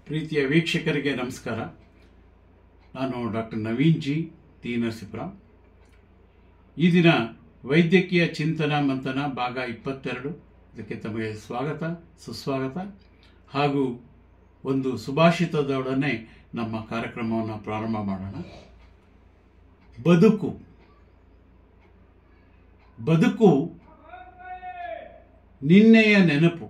ಪ್ರೀತಿಯ ವೀಕ್ಷಕರಿಗೆ ನಮಸ್ಕಾರ ನಾನು ಡಾಕ್ಟರ್ ನವೀನ್ ಜಿ ಟಿ ನರಸೀಪುರ ಈ ದಿನ ವೈದ್ಯಕೀಯ ಚಿಂತನ ಮಂಥನ ಭಾಗ ಇಪ್ಪತ್ತೆರಡು ಇದಕ್ಕೆ ತಮಗೆ ಸ್ವಾಗತ ಸುಸ್ವಾಗತ ಹಾಗೂ ಒಂದು ಸುಭಾಷಿತದೊಡನೆ ನಮ್ಮ ಕಾರ್ಯಕ್ರಮವನ್ನು ಪ್ರಾರಂಭ ಮಾಡೋಣ ಬದುಕು ಬದುಕು ನಿನ್ನೆಯ ನೆನಪು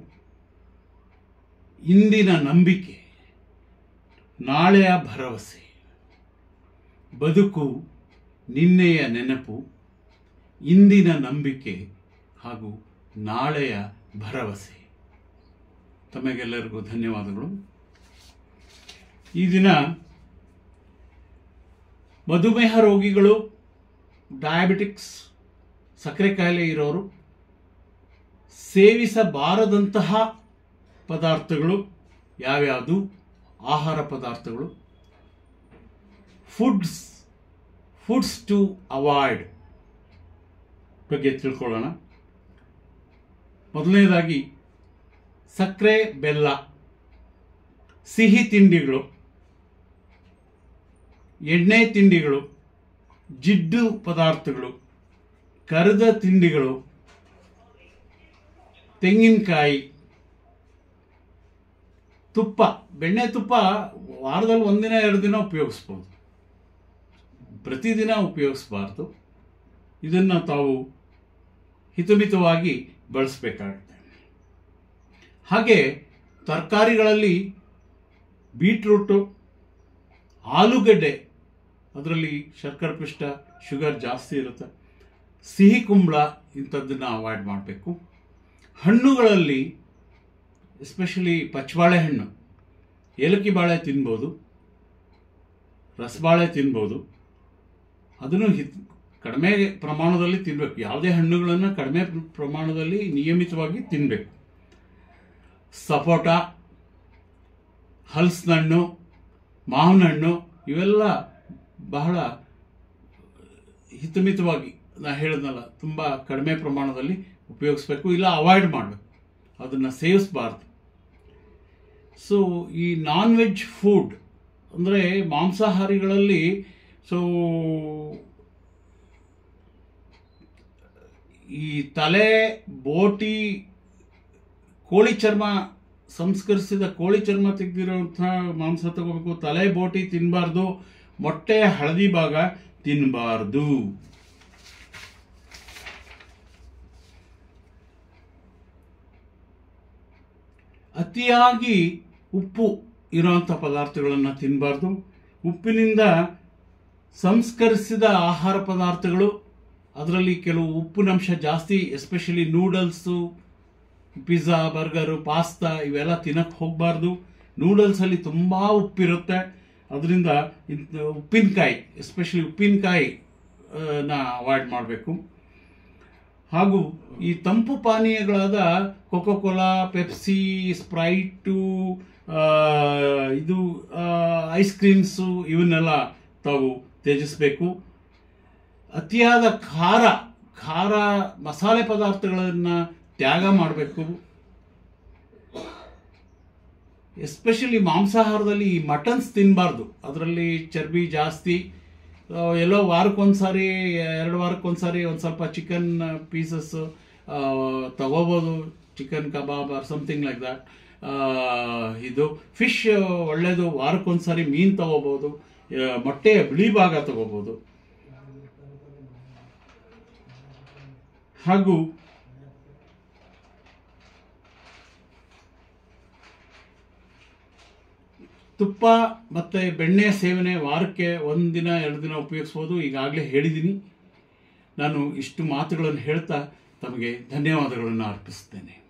ಇಂದಿನ ನಂಬಿಕೆ ನಾಳೆಯ ಭರವಸೆ ಬದುಕು ನಿನ್ನೆಯ ನೆನಪು ಇಂದಿನ ನಂಬಿಕೆ ಹಾಗೂ ನಾಳೆಯ ಭರವಸೆ ತಮಗೆಲ್ಲರಿಗೂ ಧನ್ಯವಾದಗಳು ಈ ದಿನ ಮಧುಮೇಹ ರೋಗಿಗಳು ಡಯಾಬಿಟಿಕ್ಸ್ ಸಕ್ಕರೆ ಕಾಯಿಲೆ ಇರೋರು ಸೇವಿಸಬಾರದಂತಹ ಪದಾರ್ಥಗಳು ಯಾವ್ಯಾವುದು ಆಹಾರ ಪದಾರ್ಥಗಳು ಫುಡ್ಸ್ ಫುಡ್ಸ್ ಟು ಅವಾಯ್ಡ್ ಬಗ್ಗೆ ತಿಳ್ಕೊಳ್ಳೋಣ ಮೊದಲನೇದಾಗಿ ಸಕ್ಕರೆ ಬೆಲ್ಲ ಸಿಹಿ ತಿಂಡಿಗಳು ಎಣ್ಣೆ ತಿಂಡಿಗಳು ಜಿಡ್ಡು ಪದಾರ್ಥಗಳು ಕರೆದ ತಿಂಡಿಗಳು ತೆಂಗಿನಕಾಯಿ ತುಪ್ಪ ಬೆಣ್ಣೆ ತುಪ್ಪ ವಾರದಲ್ಲಿ ಒಂದಿನ ಎರಡು ದಿನ ಉಪಯೋಗಿಸ್ಬೋದು ಪ್ರತಿದಿನ ಉಪಯೋಗಿಸಬಾರ್ದು ಇದನ್ನು ತಾವು ಹಿತಮಿತವಾಗಿ ಬಳಸಬೇಕಾಗುತ್ತೆ ಹಾಗೆ ತರಕಾರಿಗಳಲ್ಲಿ ಬೀಟ್ರೂಟು ಆಲೂಗಡ್ಡೆ ಅದರಲ್ಲಿ ಶರ್ಕರೆ ಪಿಷ್ಟ ಶುಗರ್ ಜಾಸ್ತಿ ಇರುತ್ತೆ ಸಿಹಿ ಕುಂಬಳ ಇಂಥದ್ದನ್ನು ಅವಾಯ್ಡ್ ಮಾಡಬೇಕು ಹಣ್ಣುಗಳಲ್ಲಿ ಎಸ್ಪೆಷಲಿ ಪಚ್ಚಬಾಳೆ ಹಣ್ಣು ಏಲಕ್ಕಿ ಬಾಳೆ ತಿನ್ಬೋದು ರಸಬಾಳೆ ತಿನ್ಬೋದು ಅದನ್ನು ಹಿತ್ ಕಡಿಮೆ ಪ್ರಮಾಣದಲ್ಲಿ ತಿನ್ನಬೇಕು ಯಾವುದೇ ಹಣ್ಣುಗಳನ್ನು ಕಡಿಮೆ ಪ್ರಮಾಣದಲ್ಲಿ ನಿಯಮಿತವಾಗಿ ತಿನ್ನಬೇಕು ಸಪೋಟ ಹಲಸಿನ ಹಣ್ಣು ಮಾವಿನ ಹಣ್ಣು ಇವೆಲ್ಲ ಬಹಳ ಹಿತಮಿತವಾಗಿ ನಾ ಹೇಳಿದ್ನಲ್ಲ ತುಂಬ ಕಡಿಮೆ ಪ್ರಮಾಣದಲ್ಲಿ ಉಪಯೋಗಿಸ್ಬೇಕು ಇಲ್ಲ ಅವಾಯ್ಡ್ ಮಾಡಬೇಕು ಅದನ್ನು ಸೇವಿಸಬಾರ್ದು ಸೊ ಈ ನಾನ್ ವೆಜ್ ಫುಡ್ ಅಂದರೆ ಮಾಂಸಾಹಾರಿಗಳಲ್ಲಿ ಸೊ ಈ ತಲೆ ಬೋಟಿ ಕೋಳಿ ಚರ್ಮ ಸಂಸ್ಕರಿಸಿದ ಕೋಳಿ ಚರ್ಮ ತೆಗೆದಿರೋಂಥ ಮಾಂಸ ತಗೋಬೇಕು ತಲೆ ಬೋಟಿ ತಿನ್ನಬಾರ್ದು ಮೊಟ್ಟೆ ಹಳದಿ ಭಾಗ ತಿನ್ನಬಾರ್ದು ಅತಿಯಾಗಿ ಉಪ್ಪು ಇರುವಂಥ ಪದಾರ್ಥಗಳನ್ನು ತಿನ್ನಬಾರ್ದು ಉಪ್ಪಿನಿಂದ ಸಂಸ್ಕರಿಸಿದ ಆಹಾರ ಪದಾರ್ಥಗಳು ಅದರಲ್ಲಿ ಕೆಲವು ಉಪ್ಪಿನಂಶ ಜಾಸ್ತಿ especially noodles pizza burger pasta ಇವೆಲ್ಲ ತಿನ್ನಕ್ಕೆ ಹೋಗಬಾರ್ದು ನೂಡಲ್ಸಲ್ಲಿ ತುಂಬ ಉಪ್ಪಿರುತ್ತೆ ಅದರಿಂದ ಉಪ್ಪಿನಕಾಯಿ ಎಸ್ಪೆಷಲಿ ಉಪ್ಪಿನಕಾಯಿ ನ ಅವಾಯ್ಡ್ ಮಾಡಬೇಕು ಹಾಗೂ ಈ ತಂಪು ಪಾನೀಯಗಳಾದ ಕೊಕೋ ಕೋಲಾ ಪೆಪ್ಸಿ ಸ್ಪ್ರೈಟು ಇದು ಐಸ್ ಕ್ರೀಮ್ಸು ಇವನ್ನೆಲ್ಲ ತಾವು ತ್ಯಜಿಸಬೇಕು ಅತಿಯಾದ ಖಾರ ಖಾರ ಮಸಾಲೆ ಪದಾರ್ಥಗಳನ್ನು ತ್ಯಾಗ ಮಾಡಬೇಕು ಎಸ್ಪೆಷಲಿ ಮಾಂಸಾಹಾರದಲ್ಲಿ ಈ ಮಟನ್ಸ್ ತಿನ್ನಬಾರ್ದು ಅದರಲ್ಲಿ ಚರ್ಬಿ ಜಾಸ್ತಿ ಎಲ್ಲೋ ವಾರಕ್ಕೊಂದ್ಸಾರಿ ಎರಡು ವಾರಕ್ಕೊಂದ್ಸಾರಿ ಒಂದು ಸ್ವಲ್ಪ ಚಿಕನ್ ಪೀಸಸ್ ತಗೋಬೋದು chicken kebab or something like that ಇದು ಫಿಶ್ ಒಳ್ಳೆಯದು ವಾರಕ್ಕೊಂದ್ಸಾರಿ ಮೀನು ತಗೋಬೋದು ಮೊಟ್ಟೆಯ ಬಿಳಿ ಭಾಗ ತಗೋಬೋದು ಹಾಗೂ ತುಪ್ಪ ಮತ್ತು ಬೆಣ್ಣೆ ಸೇವನೆ ವಾರಕ್ಕೆ ಒಂದು ದಿನ ಎರಡು ದಿನ ಉಪಯೋಗಿಸ್ಬೋದು ಈಗಾಗಲೇ ಹೇಳಿದ್ದೀನಿ ನಾನು ಇಷ್ಟು ಮಾತುಗಳನ್ನು ಹೇಳ್ತಾ ತಮಗೆ ಧನ್ಯವಾದಗಳನ್ನು ಅರ್ಪಿಸ್ತೇನೆ